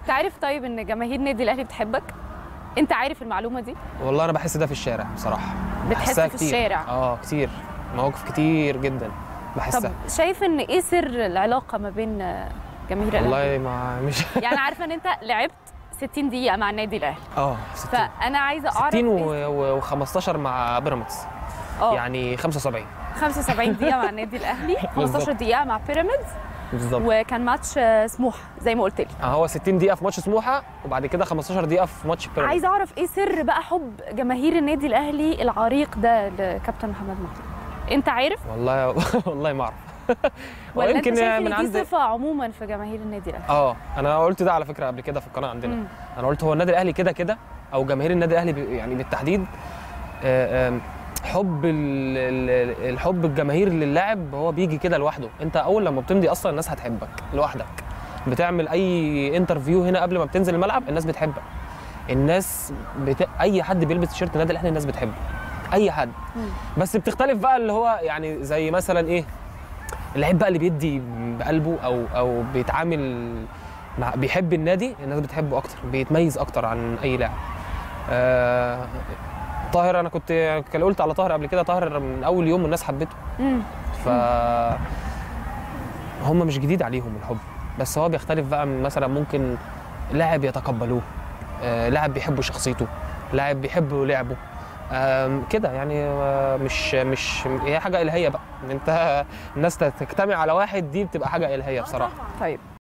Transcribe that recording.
تعرف طيب ان جماهير نادي الاهلي بتحبك انت عارف المعلومه دي والله انا بحس ده في الشارع بصراحه بتحس بحسها في كتير. الشارع؟ اه كتير مواقف كتير جدا بحسها طب شايف ان ايه سر العلاقه ما بين آه، جماهير الاهلي والله ما مش يعني عارفه ان انت لعبت 60 دقيقه مع النادي الاهلي اه 60 فانا عايزه اعرف 60 إيه- و15 مع بيراميدز اه يعني 75 75 دقيقه مع النادي الاهلي 15 بالظبط. دقيقه مع بيراميدز بالظبط وكان ماتش آه، سموحه زي ما قلت لي آه، هو 60 دقيقه في ماتش سموحه وبعد كده 15 دقيقه في ماتش بيراميدز عايزه اعرف ايه سر بقى حب جماهير النادي الاهلي العريق ده لكابتن محمد محمود انت عارف والله والله ما اعرف ولا انت شايف ان من دي عند صفه عموما في جماهير النادي الاهلي اه انا قلت ده على فكره قبل كده في القناه عندنا مم. انا قلت هو النادي الاهلي كده كده او جماهير النادي الاهلي ب- يعني بالتحديد آه، آم، حب ال- ال- الحب الجماهير للاعب هو بيجي كده لوحده انت اول لما بتمضي اصلا الناس هتحبك لوحدك بتعمل اي انترفيو هنا قبل ما بتنزل الملعب الناس بتحبك الناس بت... اي حد بيلبس تيشيرت النادي الاهلي الناس بتحبه اي حد مم. بس بتختلف بقى اللي هو يعني زي مثلا ايه اللعيب بقى اللي بيدي بقلبه او او بيتعامل مع بيحب النادي الناس بتحبه اكتر بيتميز اكتر عن اي لاعب آه طاهر انا كنت كان قلت على طاهر قبل كده طاهر من اول يوم الناس حبته مم. ف هم مش جديد عليهم الحب بس هو بيختلف بقى من مثلا ممكن لاعب يتقبلوه آه لاعب بيحبوا شخصيته لاعب بيحبوا لعبه آم، كده يعني آه، مش مش هي حاجه الهيه بقى ان انت الناس تجتمع على واحد دي بتبقى حاجه الهيه بصراحه طيب